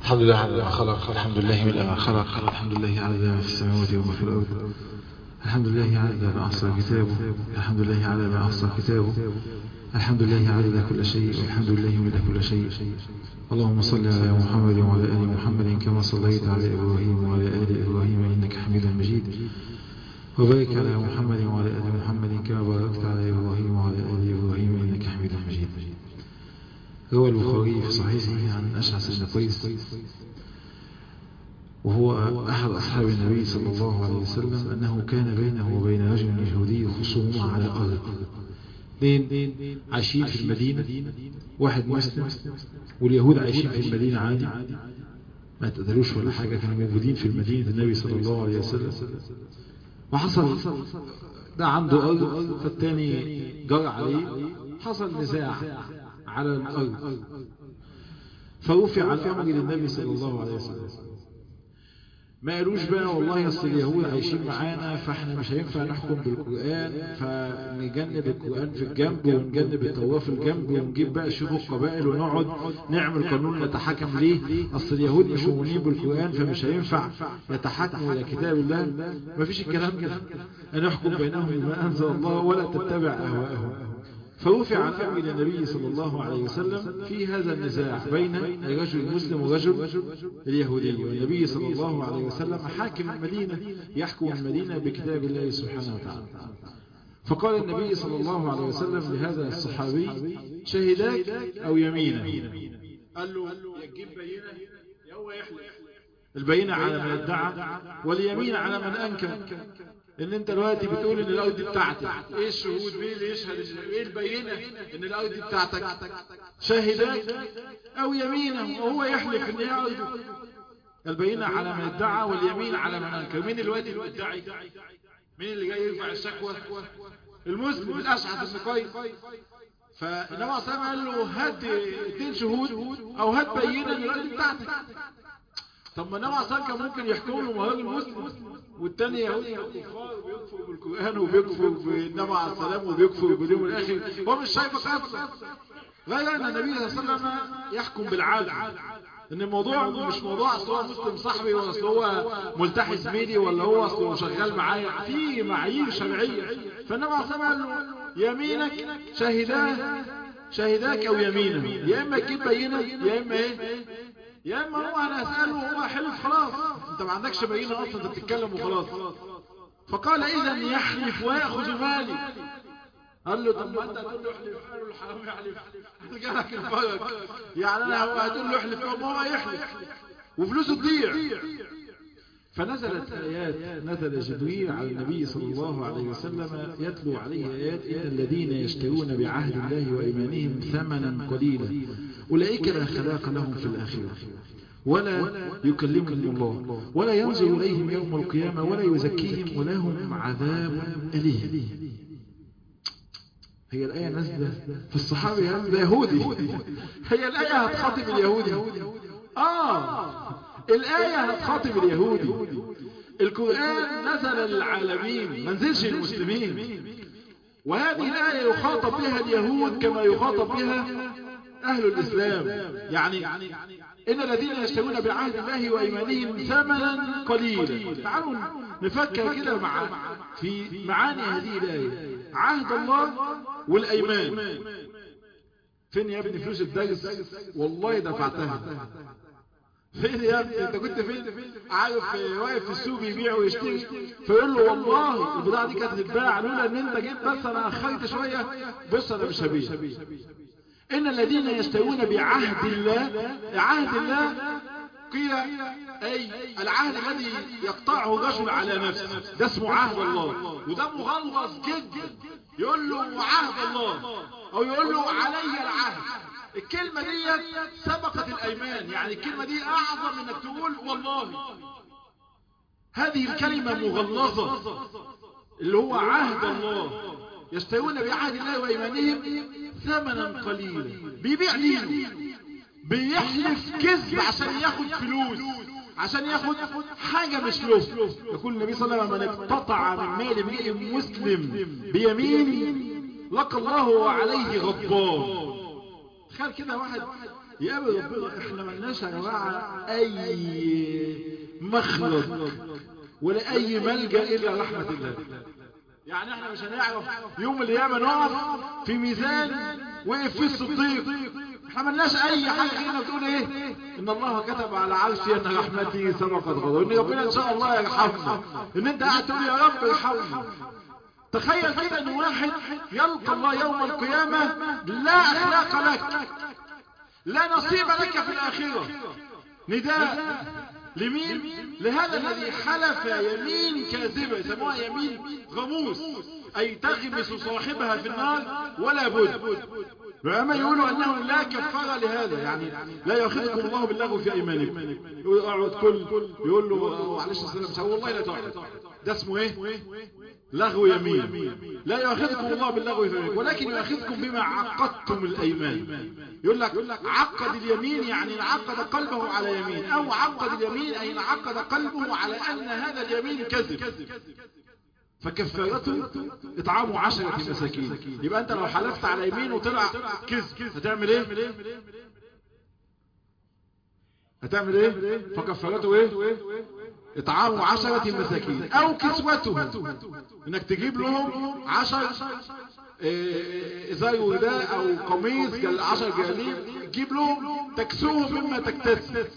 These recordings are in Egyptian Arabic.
الحمد لله على ما خلق الحمد لله من ما خلق الحمد لله على ما في السماوات وما في الأرض الحمد لله على ما أحصى كتابه الحمد لله على ما أحصى كتابه الحمد لله عدد كل شيء والحمد لله ملء كل شيء اللهم صل على محمد وعلى آل محمد كما صليت على إبراهيم وعلى آل إبراهيم إنك حميد مجيد وبارك على محمد وعلى آل محمد كما باركت على إبراهيم وعلى آل إبراهيم إنك حميد مجيد روى البخاري في صحيحه عن أشعث بن قيس وهو أحد أصحاب النبي صلى الله عليه وسلم أنه كان بينه وبين رجل يهودي خصومة على أرض اثنين عايشين في المدينة واحد مسلم واليهود عايشين في المدينة عادي ما تقدروش ولا حاجة كانوا موجودين في المدينة النبي صلى الله عليه وسلم وحصل ده عنده أرض فالتاني جرى عليه حصل نزاع على الأرض فرفع الأمر للنبي صلى الله عليه وسلم ما قالوش بقى والله اصل اليهود عايشين معانا فاحنا مش هينفع نحكم بالقرآن فنجنب القرآن في الجنب ونجنب التوراة في الجنب ونجيب بقى شيوخ القبائل ونقعد نعمل قانون نتحكم ليه اصل اليهود مش مؤمنين بالقرآن فمش هينفع يتحكموا الى كتاب الله مفيش الكلام ده ان يحكم بينهم بما انزل الله ولا تتبع اهواءهم فرفع الأمر إلى النبي صلى الله عليه وسلم في هذا النزاع بين الرجل المسلم والرجل اليهودي والنبي صلى الله عليه وسلم حاكم المدينة يحكم المدينة بكتاب الله سبحانه وتعالى فقال النبي صلى الله عليه وسلم لهذا الصحابي شهداك أو يمينا قال له يجيب بينة هو يحلف البينة على من ادعى واليمين على من أنكر ان انت دلوقتي بتقول ان الارض دي بتاعتك ايه الشهود مين اللي يشهد ايه البينه ان الارض دي بتاعتك شاهداك او يمينه وهو يحلف ان هي ارضه البينه على من ادعى واليمين على من انكر مين دلوقتي اللي بيدعي مين اللي جاي يرفع الشكوى المسلم الاشعث بن قيس فانما صلى قال له هات اثنين شهود او هات بينه ان الارض بتاعتك طب ما النبي صلى كان ممكن يحكم له مهاجر مسلم والتاني يهودي كفار وبيكفر بالقران وبيكفر بالنبي عليه السلام وبيكفر باليوم الاخر هو مش شايفك اصلا غير ان النبي صلى الله عليه وسلم يحكم بالعدل ان الموضوع مش موضوع اصل هو مسلم صاحبي ولا اصل هو ملتحي زميلي ولا هو اصله شغال معايا في معايير شرعيه فالنبي عليه الصلاه قال له يمينك شهداه شهداك او يمينه يا اما تجيب بينه يا اما ايه يا اما هو انا اساله هو حلف خلاص انت ما عندكش بينه اصلا انت بتتكلم وخلاص فقال اذا يحلف وياخذ مالي قال له طب ما انت هتقول له احلف قال له الحرام يحلف جالك الفرق يعني انا هو هتقول له احلف ما هو يحلف وفلوسه تضيع فنزلت آيات نزل جبريل على النبي صلى الله عليه وسلم يتلو عليه آيات إن الذين يشترون بعهد الله وإيمانهم ثمنا قليلا أولئك لا خلاق لهم في الآخرة ولا يكلمهم الله ولا ينظر إليهم يوم القيامة ولا يزكيهم ولهم عذاب أليم هي الآية نازلة في الصحابي هذا يهودي هي الآية هتخاطب اليهودي آه الآية هتخاطب اليهودي القرآن نزل للعالمين ما نزلش للمسلمين وهذه الآية يخاطب بها اليهود كما يخاطب بها أهل الإسلام يعني إن الذين يشترون بعهد الله وإيمانهم ثمنا قليلا تعالوا نفكر كده مع في معاني هذه الآية عهد الله والأيمان فين يا ابني فلوس الدرس والله دفعتها فين يا ابني انت كنت فين عارف واقف في السوق يبيع ويشتري فيقول له والله البضاعه دي كانت هتتباع لولا ان انت جيت بس انا اخرت شويه بص انا مش هبيع ان الذين يشترون بعهد الله عهد الله قيل اي العهد الذي يقطعه الرجل على نفسه ده اسمه عهد الله وده مغلظ جدا يقول له عهد الله او يقول له علي العهد الكلمة دي سبقت الأيمان يعني الكلمة دي أعظم انك تقول والله هذه الكلمة مغلظة اللي هو عهد الله يشترون بعهد الله وإيمانهم ثمنا قليلا بيبيع دينه بيحلف كذب عشان ياخد فلوس عشان ياخد حاجة مش له يقول النبي صلى الله عليه وسلم من اقتطع من مال امرئ مسلم بيمين لقى الله وعليه غضبان تخيل كده واحد يقابل ربنا احنا ملناش يا جماعه اي مخرج ولا اي ملجا الا رحمه الله يعني احنا مش هنعرف يوم القيامه نقف في ميزان وقف فيه الصديق احنا ملناش اي حاجه هنا بتقول ايه ان الله كتب على عرشي ان رحمتي سبقت غضبه ان ربنا ان شاء الله يرحمنا ان انت قاعد تقول يا رب ارحمني تخيل كده ان واحد يلقى الله يوم القيامه لا اخلاق لك لا نصيب لك في الاخره نداء لمين لهذا الذي حلف يمين كاذبة يسموها يمين غموس اي تغمس صاحبها في النار ولا بد العلماء يقولوا انه لا كفاره لهذا يعني لا ياخذكم الله باللغو في ايمانكم يقول اقعد كل يقول له معلش السلام والله لا تقعد ده اسمه ايه لغو يمين لا يؤاخذكم الله باللغو في يمينكم ولكن يؤاخذكم بما عقدتم الايمان يقول لك عقد اليمين يعني انعقد قلبه على يمين او عقد اليمين اي انعقد قلبه على ان هذا اليمين كذب فكفارته اطعام عشرة مساكين يبقى انت لو حلفت على يمين وطلع كذب هتعمل ايه هتعمل ايه فكفارته ايه اطعام عشرة مساكين او كسوتهم انك تجيب لهم عشر ازاي ورداء او قميص عشر جلاليب تجيب لهم تكسوهم مما تكتسب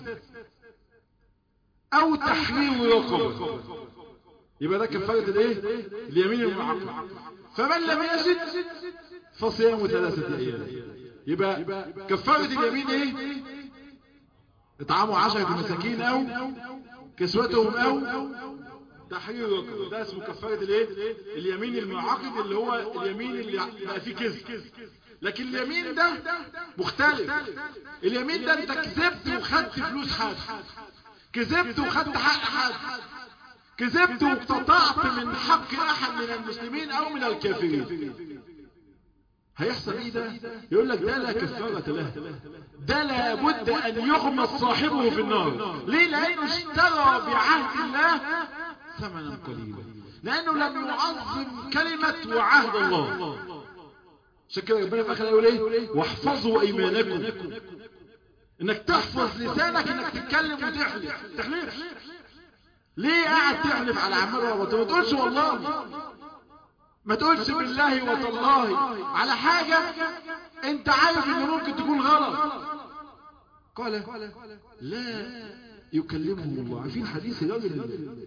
او تحرير رقبه يبقى ده كفاره الايه اليمين المعقد فمن لم يجد فصيام ثلاثه ايام يبقى كفاره اليمين ايه اطعام عشرة مساكين او كسوتهم او تحرير رقبه ده اسمه كفاره الايه اليمين المعقد اللي هو اليمين اللي بقى فيه كذب لكن اليمين ده مختلف اليمين ده انت كذبت وخدت فلوس حد كذبت وخدت حق حد كذبت واقتطعت من حق احد من المسلمين او من الكافرين هيحصل ايه ده يقول لك ده لا كفارة له ده لابد ان يغمس صاحبه في النار ليه لانه اشترى بعهد الله ثمنا قليلا لانه لم يعظم كلمة وعهد الله عشان كده ربنا في الاخر يقول ايه واحفظوا ايمانكم انك تحفظ لسانك انك تتكلم وتحلف تحلف ليه قاعد تحلف على عمال وبطل ما تقولش والله ما تقولش بالله وتالله على حاجة انت عارف ان ممكن تكون غلط قال لا يكلمهم الله عارفين حديث الراجل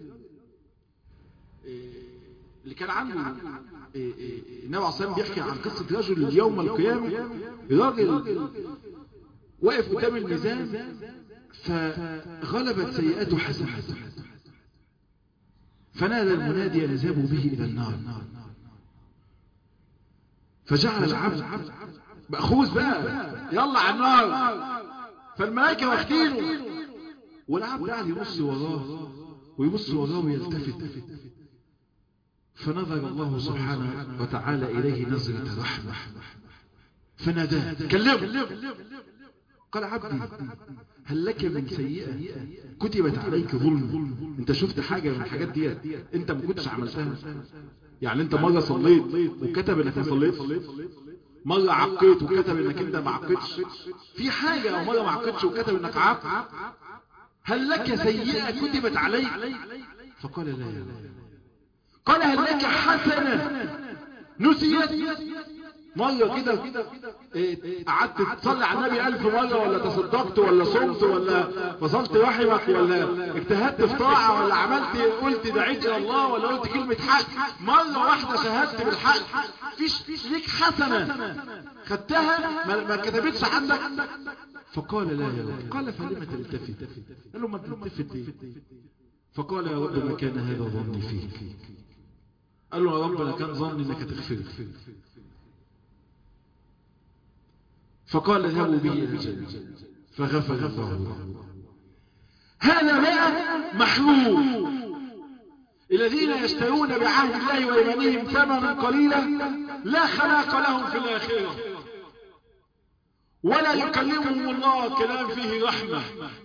اللي كان عنده النبي عليه الصلاه بيحكي عن قصه رجل يوم القيامه راجل واقف قدام الميزان فغلبت سيئاته حسناته فنادى المنادي ان اذهبوا به الى النار فجعل العبد مأخوذ بقى يلا على النار فالملائكة واخدينه والعبد قاعد يبص وراه ويبص وراه ويلتفت فنظر الله سبحانه وتعالى إليه نظرة رحمة فناداه كلمه قال عبدي هل لك من سيئة كتبت عليك ظلم انت شفت حاجة من الحاجات دي انت ما كنتش عملتها يعني انت مرة صليت وكتب انك ما صليت مرة عقيت وكتب انك انت ما عقيتش في حاجة او مرة ما عقيتش وكتب انك عاق هل لك سيئة كتبت عليك فقال لا يا الله قال هل لك حسنة نسيت مرة كده قعدت تصلي على النبي ألف مرة ولا تصدقت ولا صمت ولا وصلت رحمك ولا اجتهدت في طاعة ولا عملت قلت دعيت إلى الله ولا قلت كلمة حق مرة واحدة شهدت بالحق فيش ليك حسنة خدتها ما, ما كتبتش عندك فقال لا يا الله قال فلما تلتفت قال له ما تلتفت ليه فقال يا رب ما كان هذا ظني فيك قال له يا رب انا كان ظني انك تغفر فقال اذهبوا به الى الجنه فغفر الله له هذا بقى محلول الذين يشترون بعهد الله وايمانهم ثمنا قليلا لا خلاق لهم في الاخره ولا يكلمهم الله كلام فيه رحمه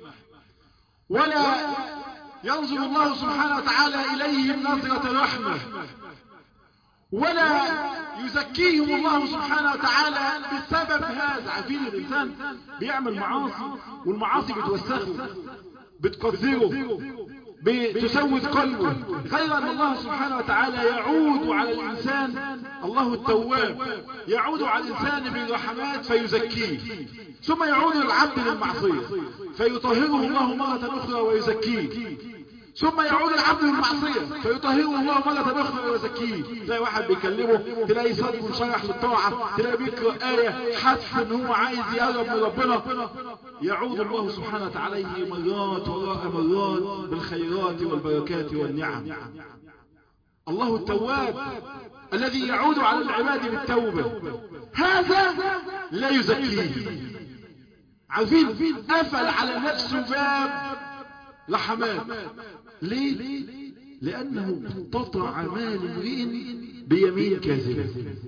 ولا ينظر الله سبحانه وتعالى إليهم نظرة رحمة ولا يزكيهم الله سبحانه وتعالى بسبب هذا عارفين الإنسان بيعمل معاصي والمعاصي بتوسخه بتقذره بتسود قلبه غير أن الله سبحانه وتعالى يعود على الإنسان الله التواب يعود على الإنسان بالرحمات فيزكيه ثم يعود العبد للمعصية فيطهره الله مرة أخرى ويزكيه ثم يعود العبد للمعصية فيطهره الله مرة أخرى ويزكيه تلاقي واحد بيكلمه تلاقي صدره انشرح للطاعة تلاقي بيقرأ آية حاسس ان هو عايز يقرب من ربنا يعود الله سبحانه وتعالى مرات وراء مرات بالخيرات والبركات والنعم الله التواب الذي يعود على العباد بالتوبة هذا لا يزكيه عارفين قفل على نفسه باب رحمات ليه لأنه اقتطع مال امرئ بيمين كاذبة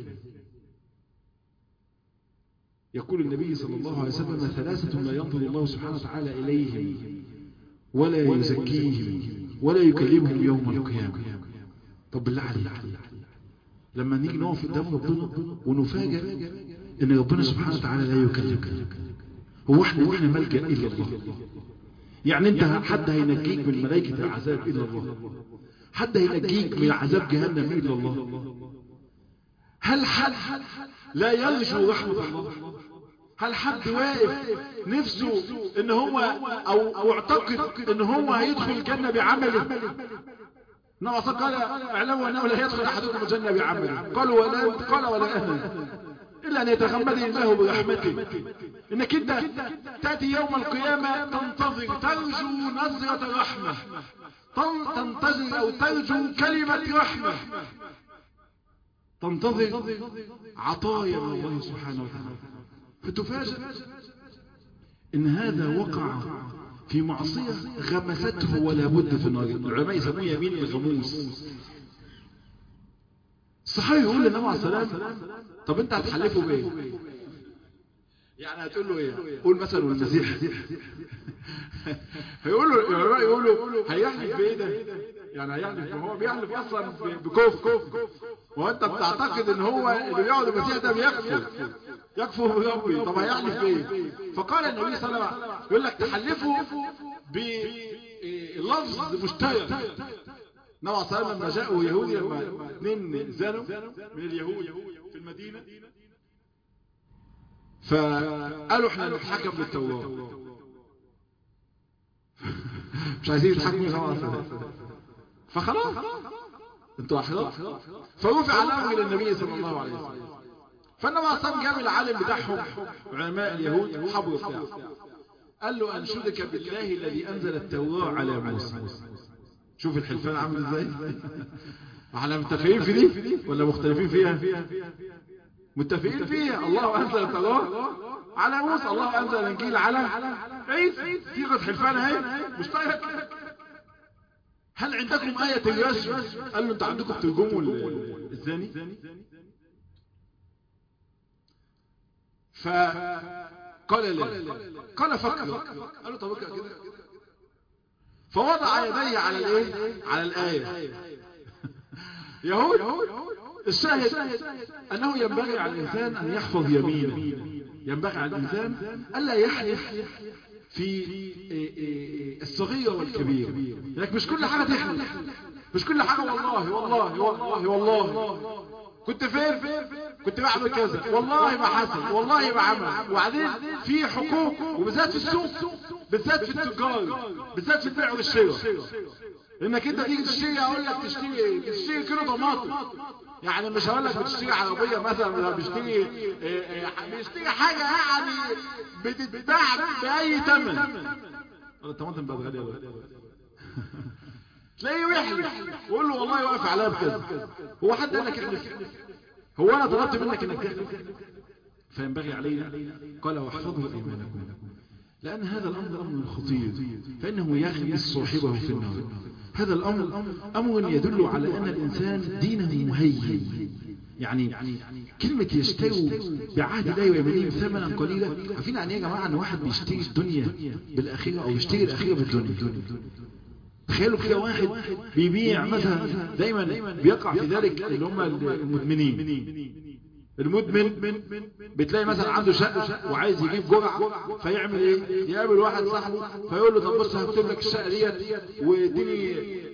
يقول النبي صلى الله عليه وسلم ثلاثة لا ينظر الله سبحانه وتعالى إليهم ولا يزكيهم ولا يكلمهم يوم القيامة طب بالله عليك لما نيجي نقف قدام ربنا ونفاجئ ان ربنا سبحانه وتعالى لا يكلمك هو احنا واحنا ملجأ الا الله يعني انت حد هينجيك من ملائكة العذاب الا الله حد هينجيك من عذاب جهنم الا الله هل حد لا يرجو رحمة الله هل حد واقف نفسه ان هو او معتقد ان هو هيدخل الجنة بعمله نعم قال اعلموا انه لا يدخل احدكم الجنة بعمله قالوا ولا انت قال ولا انا الا ان يتغمدني الله برحمته انك انت تأتي يوم القيامة تنتظر ترجو نظرة رحمة تنتظر او ترجو كلمة رحمة تنتظر عطايا من الله سبحانه وتعالى فتفاجأ ان هذا وقع في معصية غمسته ولا بد في النار العلماء يسموه يمين الغموس الصحابي يقول للنبي عليه السلام طب انت هتحلفه بايه يعني هتقول له ايه قول مثلا المسيح هيقول له العلماء يقولوا هيحلف بايه ده يعني هيحلف هو بيحلف اصلا بكفر وانت بتعتقد ان هو اللي بيقعد المسيح ده بيكفر يكفر بربي طب هيحلف بايه فقال النبي صلى الله عليه وسلم يقول لك تحلفه بلفظ مشترك النبي عليه الصلاه لما جاءوا يهود لما اثنين زانوا من اليهود في المدينه فقالوا احنا نتحكم بالتوراه مش عايزين يتحكموا خلاص فخلاص انتوا احرار فرفع الامر الى النبي صلى الله عليه وسلم فالنبي صلى الله عليه وسلم جاب العالم بتاعهم علماء اليهود حبر بتاعه قال له انشدك بالله الذي انزل التوراه على موسى شوف الحلفان عامل ازاي احنا متفقين في دي ولا مختلفين فيها متفقين فيها الله انزل التوراه على موسى الله انزل الانجيل على عيسى صيغه حلفان اهي مشترك هل عندكم آية الرجم قال له انت عندكم ترجموا الزاني فقال لا قال فكر قال له طب كده فوضع يديه على الايه على الآية يهود الشاهد انه ينبغي على الانسان ان يحفظ يمينه ينبغي على الانسان الا يحلف في الصغير والكبير لك مش كل حاجة تحلف مش كل حاجة والله والله والله والله كنت فين كنت بعمل كذا والله ما حصل والله ما عمل وبعدين في حقوق وبالذات في السوق بالذات في التجار بالذات في البيع والشراء انك انت تيجي تشتري اقول لك تشتري تشتري كيلو طماطم يعني مش هقول لك بتشتري عربيه مثلا ولا بتشتري بتشتري حاجه يعني بتتباع باي ثمن الطماطم بقت غاليه دلوقتي تلاقيه يحلف ويقول له والله واقف عليها بكذا هو حد قال لك احلف هو انا طلبت منك انك تحلف فينبغي علينا قال واحفظوا ايمانكم لان هذا الامر امر خطير فانه يغمس صاحبه في النار هذا الامر امر يدل على ان الانسان دينه مهين يعني كلمة يشتروا بعهد الله ويمنهم ثمنا قليلا عارفين يعني يا جماعة ان واحد بيشتري الدنيا بالاخيرة او يشتري الاخيرة بالدنيا تخيلوا كده واحد بيبيع مثلا دايما بيقع في ذلك اللي هم المدمنين المدمن بتلاقي مثلا عنده شقة وعايز يجيب جرعة فيعمل ايه يقابل واحد صاحبه فيقول له طب بص هكتب لك الشقة ديت واديني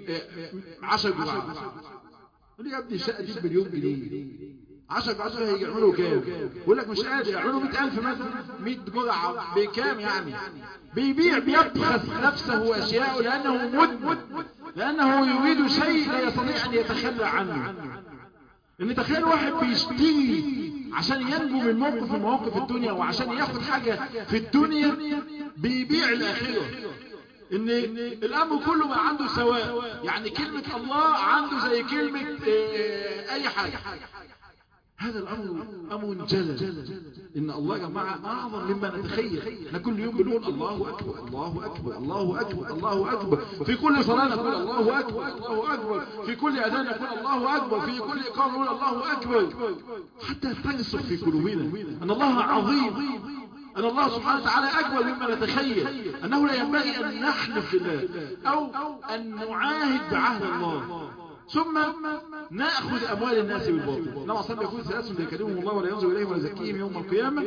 10 جرعات يقول لي يا ابني الشقة دي بمليون جنيه 10 جرعات هيعملوا كام يقول لك مش قادر يعملوا 100000 مثلا 100 جرعة بكام يعني بيبيع بيبخس نفسه واشياء لانه مدمن لانه يريد شيء لا يستطيع ان يتخلى عنه ان تخيل واحد بيشتري عشان ينجو من موقف من مواقف الدنيا وعشان ياخد حاجة في الدنيا بيبيع الاخرة ان الامر كله بقى عنده سواء يعني كلمة الله عنده زي كلمة اي حاجة هذا الامر امر جلل ان الله يا جماعه اعظم مما نتخيل احنا كل يوم بنقول الله اكبر الله اكبر الله اكبر الله اكبر في كل صلاه نقول الله اكبر الله اكبر في كل اذان نقول الله اكبر في كل اقامه نقول الله اكبر حتى ترسخ في قلوبنا ان الله عظيم أن الله سبحانه وتعالى أكبر مما نتخيل أنه لا ينبغي أن نحلف بالله أو أن نعاهد بعهد الله ثم نأخذ أموال الناس بالباطل إنما أصلا يقول ثلاث لا يكلمهم الله ولا ينظر إليهم ولا يزكيهم يوم القيامة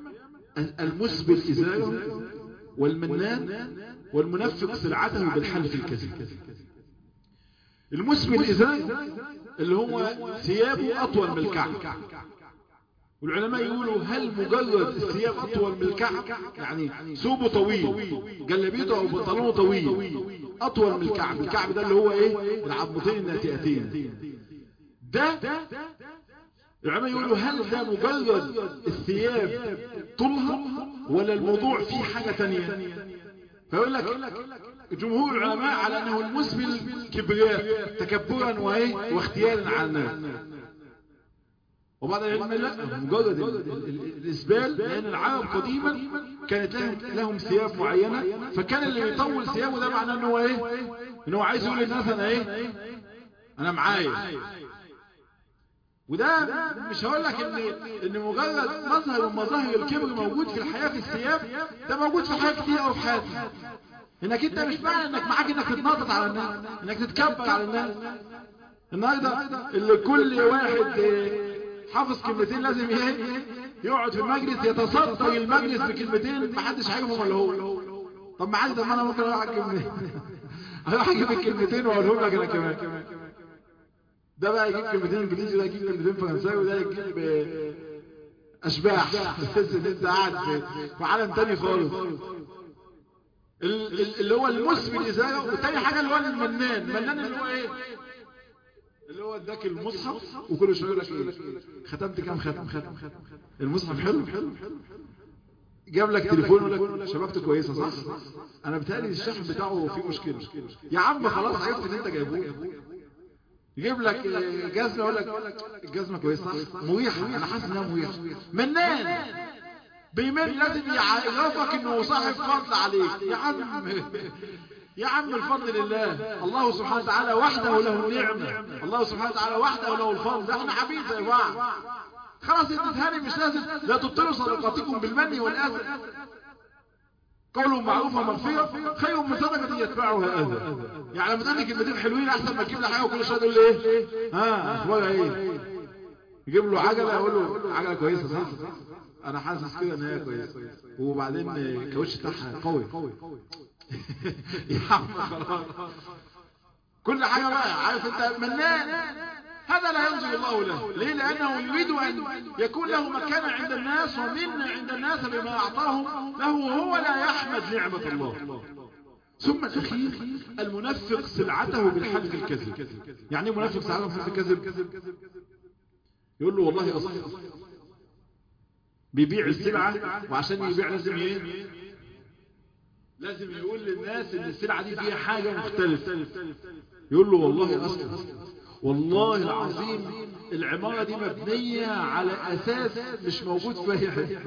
المسبل إزاره والمنان والمنفق سلعته بالحلف الكذب المسبل إزاره اللي هو ثيابه أطول من الكعب والعلماء يقولوا هل مجرد الثياب أطول من الكعب يعني ثوبه طويل جلبيته أو بنطلونه طويل أطول من الكعب الكعب ده اللي هو إيه العظمتين الناتئتين ده العلماء يقولوا هل ده مجرد الثياب طولها ولا الموضوع فيه حاجة تانية فيقول لك جمهور العلماء على أنه المسبل كبرياء تكبرا وإيه واختيارا على الناس وبعد العلم لا مجرد الإسبال لأن العرب قديما كانت لهم, لهم ثياب معينة فكان اللي بيطول ثيابه ده معناه انه ايه انه عايز يقول للناس انا ايه انا معايا وده مش هقول لك ان ان مجرد مظهر من مظاهر الكبر موجود في الحياة في الثياب ده موجود في حاجات كتير قوي في حياتنا انك انت مش معنى انك معاك انك تتنطط على الناس انك تتكبر على الناس النهارده اللي كل واحد حافظ كلمتين لازم ايه يقعد في المجلس يتصدر المجلس بكلمتين محدش عارفهم ولا هو طب معاك ده ما انا ممكن اروح اجيب اروح اجيب الكلمتين واقولهم لك انا كمان ده بقى يجيب كلمتين انجليزي وده يجيب كلمتين فرنساوي وده يجيب اشباح تحس ان انت قاعد في عالم تاني خالص اللي هو المسلم ازاله والتاني حاجه اللي هو المنان المنان اللي هو ايه اللي هو اداك المصحف وكل شويه يقول لك ايه ختمت كام ختم ختم المصحف حلو حلو جاب لك تليفون يقول لك شبكته كويسه صح انا بتهيألي الشحن بتاعه فيه مشكله يا عم خلاص عرفت ان انت جايبوه يجيب لك جزمه يقول لك الجزمه كويسه صح مريحه انا حاسس انها مريحه منان بيمن لازم يعرفك انه صاحب فضل عليك يا عم يا عم الفضل لله الله سبحانه وتعالى وحده له النعمة الله سبحانه وتعالى وحده له الفضل احنا عبيد زي بعض خلاص انت تهاني مش لازم لا تبطلوا صدقاتكم بالمن والاذى قول معروف ومغفرة خير من صدقة يتبعها اذى يعني لما تقول لي كلمتين حلوين احسن ما تجيب لي حاجه وكل شويه تقول لي ايه ها اخبارها ايه يجيب له عجله اقول له عجله كويسه صح انا حاسس كده ان هي كويسه وبعدين الكاوتش بتاعها قوي يا عم خلاص كل حاجة بقى عارف انت منان هذا لا ينظر الله له ليه لأنه يريد أن يكون له مكانة عند الناس ومن عند الناس بما أعطاهم له وهو لا يحمد نعمة الله ثم الأخير المنفق سلعته بالحلف الكذب يعني ايه منفق سلعته بالحلف الكذب يقول له والله أصلا بيبيع السلعة وعشان يبيع لازم ايه لازم يقول للناس ان السلعة دي فيها حاجة مختلفة يقول له والله اصلا والله العظيم العمارة دي مبنية على اساس مش موجود فيها حاجة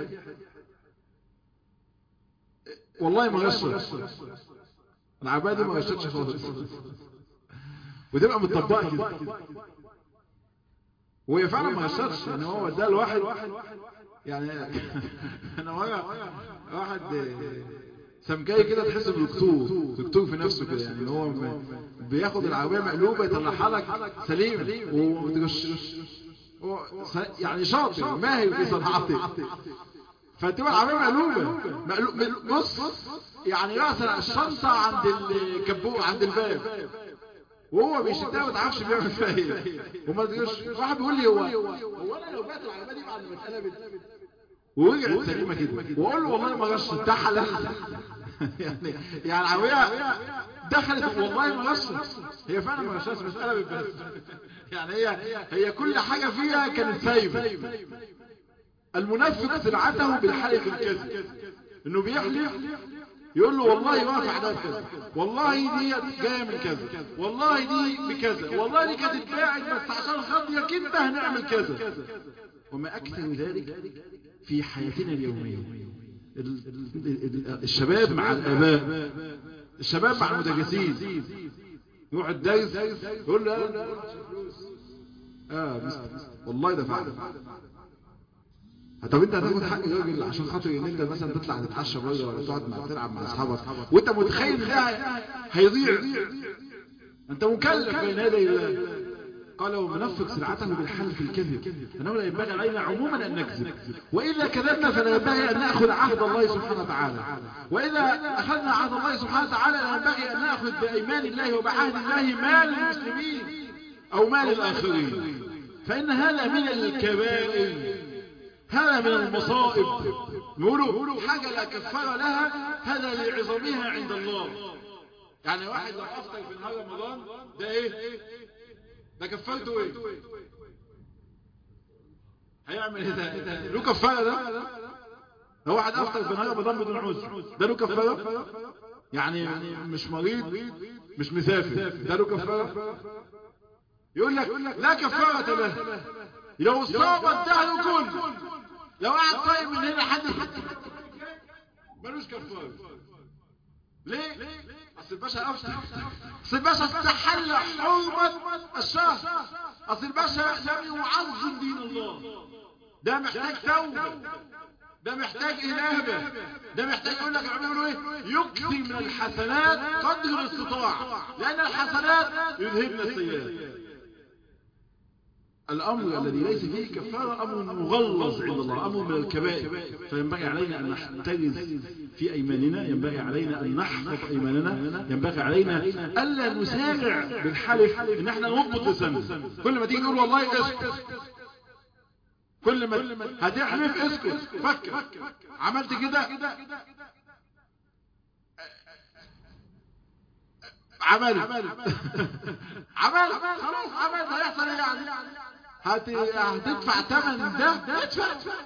والله ما غشش العبادة ما غشتش خالص وتبقى متطبقة كده وهي فعلا ما غشتش يعني هو ده الواحد يعني انا واحد سمكاي كده تحس بدكتور دكتور في نفسه كده يعني هو م- بياخد العربيه مقلوبه يطلعها لك سليم ومتغش هو س- يعني شاطر ماهر في صنعته فتبقى العربيه مقلوبه مقلوب مقلوب- بص يعني مثلا الشنطه عند الكبو عند الباب وهو بيشدها ما تعرفش بيعمل فيها ايه وما تقولش واحد بيقول لي هو هو انا لو بعت العربيه دي بعد ما اتقلبت ورجعت سليمه كده واقول له والله ما غش ده حلال يعني يعني العربيه دخلت والله ما غشت هي فعلا ما غشتش بس اتقلبت بس يعني هي هي كل حاجه فيها كانت سايبه المنافق سلعته بالحلف الكذب انه بيحلف يقول له والله واقف على كذا والله دي جايه من كذا والله دي بكذا والله دي كانت اتباعت بس عشان خاطرك انت هنعمل كذا وما اكثر ذلك في حياتنا اليوميه ال- ال- ال- الشباب مع الاباء الشباب مع المدرسين يروح الدرس يقول له اه مستر والله دفعت طب انت هتاخد حق الراجل عشان خاطر ان انت مثلا تطلع تتعشى بره ولا تقعد مع تلعب مع اصحابك وانت متخيل ان ده هيضيع انت مكلف بين يدي الله قال ومنفق سلعته بالحلف الكذب انه لا ينبغي علينا عموما ان نكذب واذا كذبنا فلا ينبغي ان ناخذ عهد الله سبحانه وتعالى واذا اخذنا عهد الله سبحانه وتعالى لا ينبغي ان ناخذ بايمان الله وبعهد الله مال المسلمين او مال الاخرين فان هذا من الكبائر هذا من المصائب يقولوا حاجة لا كفارة لها هذا لعظمها عند الله يعني واحد لو أفطر في نهار رمضان ده إيه ده كفارته إيه هيعمل إيه ده ده له كفارة ده لو واحد أفطر في نهار رمضان بدون عذر ده له كفارة يعني مش مريض مش مسافر ده له كفارة يقول لك لا كفارة له لو صاب الدهر كله لو قعد طيب من هنا حد ملوش كفاره ليه اصل الباشا افتى اصل الباشا استحل حرمة الشهر اصل الباشا لم يعظم دين الله ده محتاج توبة ده محتاج إنابة ده محتاج يقول لك يعملوا ايه يكثر من الحسنات قدر الاستطاع لأن الحسنات يذهبن السيئات الأمر الذي ليس فيه كفارة أمر مغلظ عند الله أمر من الكبائر فينبغي علينا أن نحترز في أيماننا ينبغي علينا أن نحفظ أيماننا ينبغي علينا ألا نسارع بالحلف إن احنا نضبط لساننا كل ما تيجي نقول والله اسكت كل ما هتحلف اسكت فكر عملت كده عمل عمل خلاص عمل هيحصل ايه يعني هت... هتدفع ثمن ده ادفع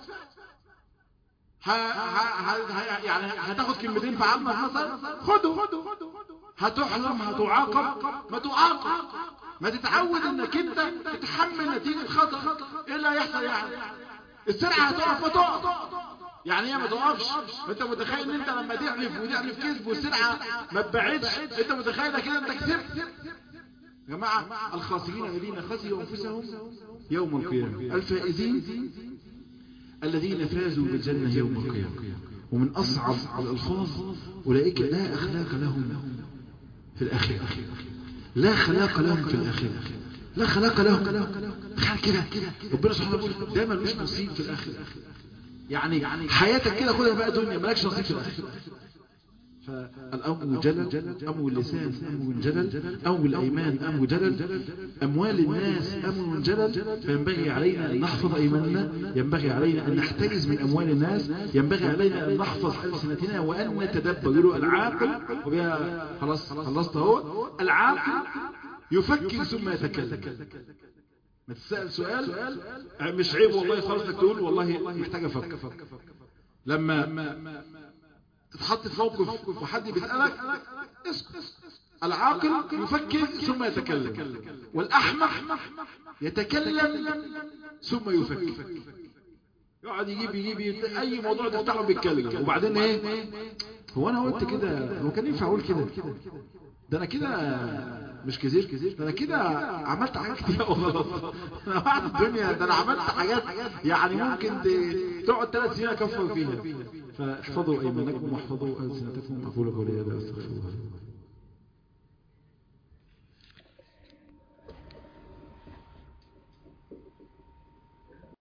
ه... ه... ه... يعني هتاخد كلمتين في عمك مثلا خده هتحرم هتعاقب ما تعاقب ما تتعود انك انت تتحمل نتيجة خطأ ايه اللي هيحصل يعني السرعة هتقف ما تقف يعني هي ما تقفش انت متخيل ان انت لما تحلف وتحلف كذب والسرعة ما تبعدش انت متخيل كده انت كسبت يا جماعة الخاسرين الذين خسروا انفسهم يوم القيامة الفائزين الذين فازوا بالجنة يوم القيامة ومن أصعب الألفاظ أولئك لا أخلاق لهم في الآخرة لا خلاق لهم في الآخرة لا خلاق لهم تخيل كده ربنا سبحانه وتعالى ده ملوش نصيب في الآخرة يعني حياتك كده خدها بقى دنيا مالكش نصيب في الآخرة فالأمر جلل أمر اللسان أمر جلل أمر الأيمان أمر جلل أموال الناس أمر جلل فينبغي علينا أن نحفظ أيماننا ينبغي علينا أن نحتجز من أموال الناس ينبغي علينا أن نحفظ ألسنتنا وأن نتدبر يقولوا العاقل وبها خلاص خلصت اهو العاقل يفكر ثم يتكلم ما تسأل سؤال مش عيب والله خالص انك تقول والله محتاج افكر لما تتحط في موقف وحد بيسألك اسكت العاقل يفكر ثم يتكلم والأحمق يتكلم ثم يفكر يقعد يجيب يجيب أي موضوع تفتحه بيتكلم وبعدين ايه هو أنا قلت كده هو كان ينفع أقول كده ده أنا كده مش كتير ده أنا كده عملت حاجات كتير غلط أنا بعد الدنيا ده أنا عملت حاجات يعني ممكن تقعد ثلاث سنين أكفر فيها فاحفظوا أيمانكم واحفظوا ألسنتكم أقول قولي هذا أستغفر الله